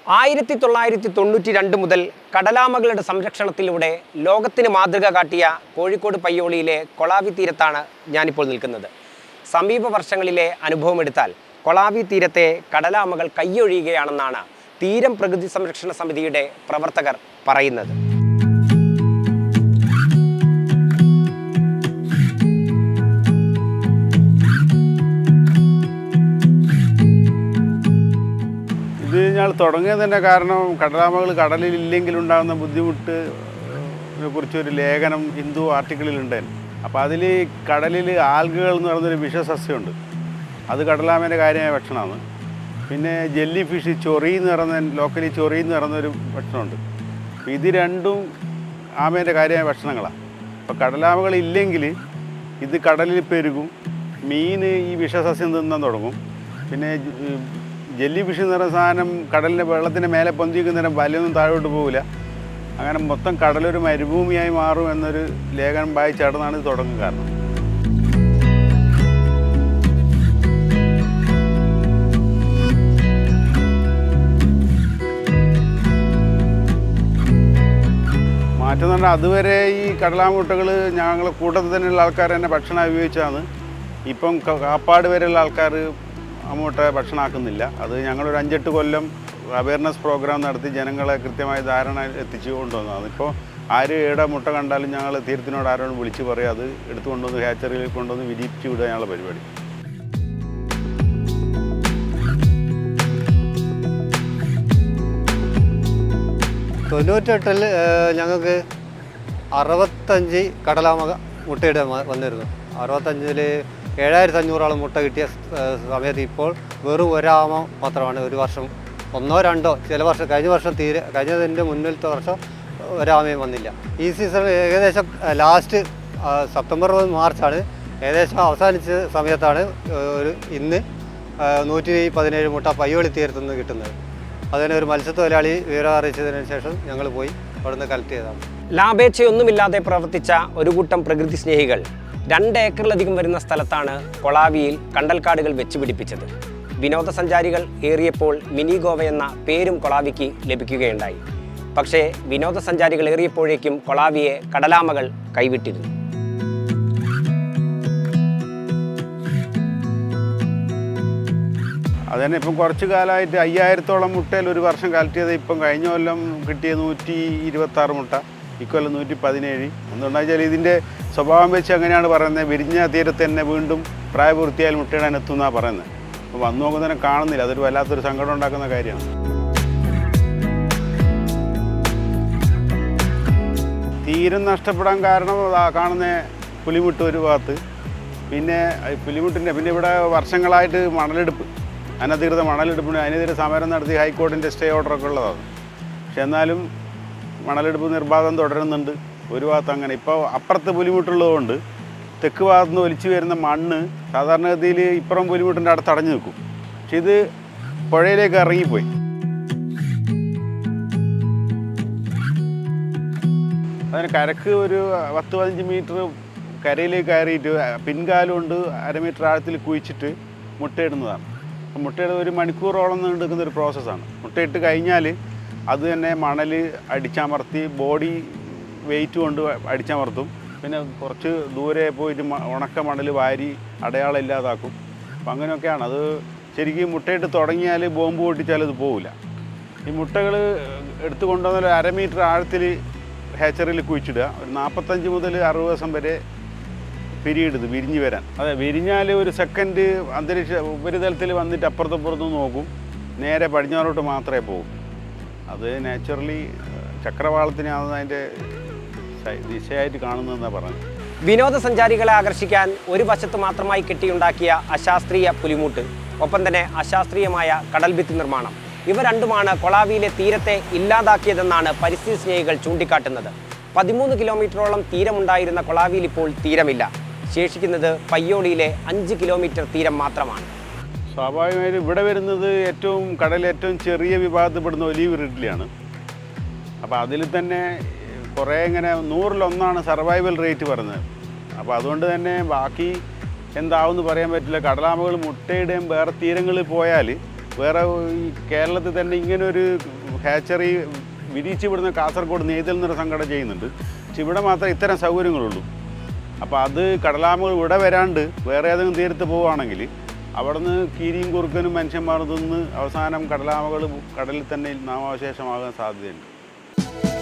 ആയിരത്തി തൊള്ളായിരത്തി തൊണ്ണൂറ്റി രണ്ട് മുതൽ കടലാമകളുടെ സംരക്ഷണത്തിലൂടെ ലോകത്തിന് മാതൃക കാട്ടിയ കോഴിക്കോട് പയ്യോളിയിലെ കൊളാവി തീരത്താണ് ഞാനിപ്പോൾ നിൽക്കുന്നത് സമീപ വർഷങ്ങളിലെ അനുഭവമെടുത്താൽ കൊളാവി തീരത്തെ കടലാമകൾ കൈയൊഴിയുകയാണെന്നാണ് തീരം പ്രകൃതി സംരക്ഷണ സമിതിയുടെ പ്രവർത്തകർ പറയുന്നത് ഇത് ഞങ്ങൾ തുടങ്ങിയത് തന്നെ കാരണം കടലാമകൾ കടലിൽ ഇല്ലെങ്കിൽ ഉണ്ടാകുന്ന ബുദ്ധിമുട്ട് നെ കുറിച്ചൊരു ലേഖനം ഹിന്ദു ആർട്ടിക്കിളിലുണ്ടായിരുന്നു അപ്പോൾ അതിൽ കടലിൽ ആൽഗകൾ എന്ന് പറയുന്നൊരു വിഷസസ്യമുണ്ട് അത് കടലാമേൻ്റെ കാര്യമായ ഭക്ഷണമാണ് പിന്നെ ജെല്ലി ഫിഷ് ചൊറി എന്ന് പറയുന്ന ലോക്കലി ചൊറി എന്ന് പറയുന്നൊരു ഭക്ഷണമുണ്ട് അപ്പോൾ ഇത് രണ്ടും ആമേൻ്റെ കാര്യമായ ഭക്ഷണങ്ങളാണ് അപ്പോൾ കടലാമകൾ ഇല്ലെങ്കിൽ ഇത് കടലിൽ പെരുകും മീൻ ഈ വിഷസസ്യം തിന്നാൻ തുടങ്ങും പിന്നെ ജ- ജെല്ലി ഫിഷ് എന്ന് പറയുന്ന സാധനം കടലിൻ്റെ വെള്ളത്തിൻ്റെ മേലെ പൊന്തിക്കുന്ന നേരം വലയൊന്നും താഴോട്ട് പോകില്ല അങ്ങനെ മൊത്തം കടലൊരു മരുഭൂമിയായി മാറും എന്നൊരു ലേഖനം വായിച്ചാടുന്നാണ് ഇത് തുടങ്ങും കാരണം മാറ്റം എന്ന് പറഞ്ഞാൽ അതുവരെ ഈ കടലാമുട്ടകൾ ഞങ്ങൾ കൂട്ടത്തിൽ തന്നെയുള്ള ആൾക്കാർ തന്നെ ഭക്ഷണം ഉപയോഗിച്ചാണ് ഇപ്പം ക- കാപ്പാട് വരെയുള്ള ആൾക്കാർ അമ്മൂട്ട ഭക്ഷണമാക്കുന്നില്ല അത് ഞങ്ങളൊരു അഞ്ചെട്ട് കൊല്ലം അവയർനെസ് പ്രോഗ്രാം നടത്തി ജനങ്ങളെ കൃത്യമായ ധാരണ എത്തിച്ചു കൊണ്ടുവന്നതാണ് ഇപ്പോൾ ആര് ഏടെ മുട്ട കണ്ടാലും ഞങ്ങൾ തീരത്തിനോട് ആരോട് വിളിച്ച് പറയും അത് എടുത്തു കൊണ്ടുവന്ന് ഹാച്ചറിയിൽ കൊണ്ടുവന്ന് വിരിയിച്ച് വിടുക ഞങ്ങളുടെ പരിപാടി തൊണ്ണൂറ്റെട്ടിൽ ഞങ്ങൾക്ക് അറുപത്തഞ്ച് കടലാമ മുട്ടയിടാൻ വ- വന്നിരുന്നു അറുപത്തഞ്ചിൽ ഏഴായിരത്തി അഞ്ഞൂറോളം മുട്ട കിട്ടിയ സ്- ഏഹ് സമയത്ത് ഇപ്പോൾ വെറും ഒരാമ മാത്രമാണ് ഒരു വർഷം ഒന്നോ രണ്ടോ ചില വർഷം കഴിഞ്ഞ വർഷം തീരെ കഴിഞ്ഞതിൻ്റെ മുന്നിലത്തെ വർഷം ഒരാമയും വന്നില്ല ഈ സീസൺ ഏകദേശം ലാസ്റ്റ് സെപ്റ്റംബർ മുതൽ മാർച്ചാണ് ഏകദേശം അവസാനിച്ച സമയത്താണ് ഏഹ് ഒരു ഇന്ന് ഏഹ് നൂറ്റി പതിനേഴ് മുട്ട പയ്യോളി തീരത്തു നിന്ന് കിട്ടുന്നത് അതിന് ഒരു മത്സ്യത്തൊഴിലാളി വിവരം അറിയിച്ചതിന് ശേഷം ഞങ്ങൾ പോയി അവിടുന്ന് കളക്ട് ചെയ്തതാണ് ലാഭേച്ഛയൊന്നുമില്ലാതെ പ്രവർത്തിച്ച ഒരു കൂട്ടം പ്രകൃതി സ്നേഹികൾ രണ്ട് ഏക്കറിലധികം വരുന്ന സ്ഥലത്താണ് കൊളാവിയിൽ കണ്ടൽക്കാടുകൾ വെച്ചുപിടിപ്പിച്ചത് വിനോദസഞ്ചാരികൾ ഏറിയപ്പോൾ മിനി ഗോവ എന്ന പേരും കൊളാവിക്ക് ലഭിക്കുകയുണ്ടായി പക്ഷേ വിനോദസഞ്ചാരികൾ ഏറിയപ്പോഴേക്കും കൊളാവിയെ കടലാമകൾ കൈവിട്ടിരുന്നു അതുതന്നെ ഇപ്പം കുറച്ച് കാലമായിട്ട് അയ്യായിരത്തോളം മുട്ടയിൽ ഒരു വർഷം കളക്ട് ചെയ്ത് ഇപ്പം കഴിഞ്ഞ കൊല്ലം കിട്ടിയ നൂറ്റി ഇരുപത്താറ് മുട്ട ഇക്കൊല്ലം നൂറ്റി പതിനേഴ് എന്തുകൊണ്ടാ വെച്ചാൽ ഇതിൻ്റെ സ്വഭാവം വെച്ച് അങ്ങനെയാണ് പറയുന്നത് വിരിഞ്ഞ തീരത്ത് തന്നെ വീണ്ടും പ്രായപൂർത്തിയായാൽ മുട്ടയിടാൻ എത്തുമെന്നാണ് പറയുന്നത് അപ്പോൾ വന്നു നോക്കുമ്പോൾ തന്നെ കാണുന്നില്ല അതൊരു വല്ലാത്തൊരു സങ്കടം ഉണ്ടാക്കുന്ന കാര്യമാണ് തീരം നഷ്ടപ്പെടാൻ കാരണം ആ കാണുന്ന പുലിമുട്ട് ഒരു ഭാഗത്ത് പിന്നെ ഈ പുലിമുട്ടിൻ്റെ പിന്നെ ഇവിടെ വർഷങ്ങളായിട്ട് മണലെടുപ്പ് അനധികൃത മണലെടുപ്പിന് അതിനെതിരെ സമരം നടത്തി ഹൈക്കോടതിൻ്റെ സ്റ്റേ ഓർഡറൊക്കെ ഉള്ളതാണ് പക്ഷെ എന്നാലും മണലെടുപ്പ് നിർബാധം തുടരുന്നുണ്ട് ഒരു ഭാഗത്ത് അങ്ങനെ ഇപ്പോൾ അപ്പുറത്ത് പുലിമുട്ടുള്ളതുകൊണ്ട് തെക്ക് ഭാഗത്ത് നിന്ന് ഒലിച്ചു വരുന്ന മണ്ണ് സാധാരണഗതിയിൽ ഇപ്പുറം പുലിമുട്ടിൻ്റെ അടുത്ത് അടഞ്ഞു നിൽക്കും പക്ഷെ ഇത് പുഴയിലേക്ക് ഇറങ്ങിപ്പോയി അതിന് കരക്ക് ഒരു പത്ത് പതിനഞ്ച് മീറ്റർ കരയിലേക്ക് കയറിയിട്ട് പിൻകാലം കൊണ്ട് അര മീറ്റർ ആഴത്തിൽ കുഴിച്ചിട്ട് മുട്ടയിടുന്നതാണ് അപ്പം മുട്ടയിടുന്ന ഒരു മണിക്കൂറോളം നീണ്ടുനിൽക്കുന്ന ഒരു പ്രോസസ്സാണ് മുട്ടയിട്ട് കഴിഞ്ഞാൽ അത് തന്നെ മണൽ അടിച്ചമർത്തി ബോഡി വെയിറ്റ് കൊണ്ട് അടിച്ചമർത്തും പിന്നെ കുറച്ച് ദൂരെ പോയിട്ട് മ- ഉണക്ക മണൽ വാരി അടയാളം ഇല്ലാതാക്കും അപ്പം അങ്ങനെയൊക്കെയാണ് അത് ശരിക്കും മുട്ടയിട്ട് തുടങ്ങിയാൽ ബോംബ് പൊട്ടിച്ചാൽ അത് പോവില്ല ഈ മുട്ടകൾ എടുത്തു കൊണ്ടുവന്നാൽ ഒരു അര മീറ്റർ ആഴത്തിൽ ഹാച്ചറിയിൽ കുഴിച്ചിടുക ഒരു നാൽപ്പത്തഞ്ച് മുതൽ അറുപത് ദിവസം വരെ പിരീഡ് ഇത് വിരിഞ്ഞ് വരാൻ അതെ വിരിഞ്ഞാൽ ഒരു സെക്കൻഡ് അന്തരീക്ഷ ഉപരിതലത്തിൽ വന്നിട്ട് അപ്പുറത്തും അപ്പുറത്തും നോക്കും നേരെ പടിഞ്ഞാറോട്ട് മാത്രമേ പോകും അത് നാച്ചുറലി ചക്രവാളത്തിനാണ് അതിൻ്റെ സൈ- ദിശയായിട്ട് കാണുന്നതെന്നാണ് പറഞ്ഞത് വിനോദസഞ്ചാരികളെ ആകർഷിക്കാൻ ഒരു വശത്ത് മാത്രമായി കെട്ടിയുണ്ടാക്കിയ അശാസ്ത്രീയ പുലിമുട്ട് ഒപ്പം തന്നെ അശാസ്ത്രീയമായ കടൽഭിത്തി നിർമ്മാണം ഇവ രണ്ടുമാണ് കൊളാവിയിലെ തീരത്തെ ഇല്ലാതാക്കിയതെന്നാണ് പരിസ്ഥിതി സ്നേഹികൾ ചൂണ്ടിക്കാട്ടുന്നത് പതിമൂന്ന് കിലോമീറ്ററോളം തീരമുണ്ടായിരുന്ന കൊളാവിയിൽ ഇപ്പോൾ തീരമില്ല ശേഷിക്കുന്നത് പയ്യോളിയിലെ അഞ്ച് കിലോമീറ്റർ തീരം മാത്രമാണ് സ്വാഭാവികമായിട്ടും ഇവിടെ വരുന്നത് ഏറ്റവും കടലിൽ ഏറ്റവും ചെറിയ വിഭാഗത്തിൽപ്പെടുന്ന ഒലീവ് റിഡ്ലിയാണ് അപ്പോൾ അതിൽ തന്നെ കുറേ ഇങ്ങനെ നൂറിലൊന്നാണ് സർവൈവൽ റേറ്റ് പറയുന്നത് അപ്പോൾ അതുകൊണ്ട് തന്നെ ബാക്കി എന്താവുമെന്ന് പറയാൻ പറ്റില്ല കടലാമകൾ മുട്ടയിടുകയും വേറെ തീരങ്ങളിൽ പോയാൽ വേറെ ഈ കേരളത്തിൽ തന്നെ ഇങ്ങനൊരു ഹാച്ചറി വിരിച്ച് വിടുന്ന കാസർഗോഡ് നെയ്തൽ എന്നൊരു സംഘടന ചെയ്യുന്നുണ്ട് പക്ഷെ ഇവിടെ മാത്രമേ ഇത്തരം സൗകര്യങ്ങളുള്ളൂ അപ്പോൾ അത് കടലാമകൾ ഇവിടെ വരാണ്ട് വേറെ ഏതെങ്കിലും തീരത്ത് പോവുകയാണെങ്കിൽ അവിടെ നിന്ന് കീരിയും കുറുക്കനും മനുഷ്യന്മാർ തിന്ന് അവസാനം കടലാമകൾ കടലിൽ തന്നെ നാമാവശേഷമാകാൻ സാധ്യതയുണ്ട്